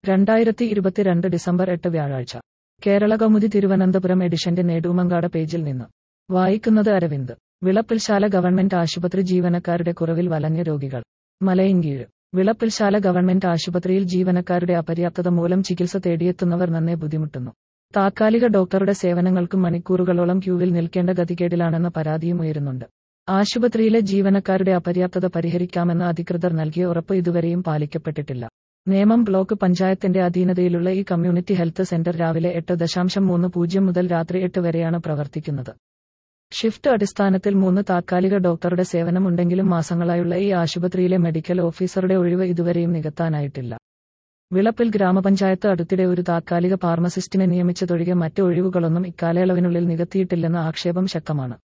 രണ്ടായിരത്തി ഇരുപത്തിരണ്ട് ഡിസംബർ എട്ട് വ്യാഴാഴ്ച കേരള കൗമുദി തിരുവനന്തപുരം എഡിഷന്റെ നേടൂമങ്കാട പേജിൽ നിന്ന് വായിക്കുന്നത് അരവിന്ദ് വിളപ്പിൽശാല ഗവൺമെന്റ് ആശുപത്രി ജീവനക്കാരുടെ കുറവിൽ വലഞ്ഞ രോഗികൾ മലയങ്കീഴ് വിളപ്പിൽശാല ഗവൺമെന്റ് ആശുപത്രിയിൽ ജീവനക്കാരുടെ അപര്യാപ്തത മൂലം ചികിത്സ തേടിയെത്തുന്നവർ നന്നേ ബുദ്ധിമുട്ടുന്നു താത്കാലിക ഡോക്ടറുടെ സേവനങ്ങൾക്കും മണിക്കൂറുകളോളം ക്യൂവിൽ നിൽക്കേണ്ട ഗതികേടിലാണെന്ന പരാതിയും ഉയരുന്നുണ്ട് ആശുപത്രിയിലെ ജീവനക്കാരുടെ അപര്യാപ്തത പരിഹരിക്കാമെന്ന അധികൃതർ നൽകിയ ഉറപ്പ് ഇതുവരെയും പാലിക്കപ്പെട്ടിട്ടില്ല നേമം ബ്ലോക്ക് പഞ്ചായത്തിന്റെ അധീനതയിലുള്ള ഈ കമ്മ്യൂണിറ്റി ഹെൽത്ത് സെന്റർ രാവിലെ എട്ട് ദശാംശം മൂന്ന് പൂജ്യം മുതൽ രാത്രി എട്ട് വരെയാണ് പ്രവർത്തിക്കുന്നത് ഷിഫ്റ്റ് അടിസ്ഥാനത്തിൽ മൂന്ന് താത്കാലിക ഡോക്ടറുടെ സേവനമുണ്ടെങ്കിലും മാസങ്ങളായുള്ള ഈ ആശുപത്രിയിലെ മെഡിക്കൽ ഓഫീസറുടെ ഒഴിവ് ഇതുവരെയും നികത്താനായിട്ടില്ല വിളപ്പിൽ ഗ്രാമപഞ്ചായത്ത് അടുത്തിടെ ഒരു താത്കാലിക ഫാർമസിസ്റ്റിനെ നിയമിച്ചതൊഴികെ മറ്റ് ഒഴിവുകളൊന്നും ഇക്കാലയളവിനുള്ളിൽ നികത്തിയിട്ടില്ലെന്ന ആക്ഷേപം ശക്തമാണ്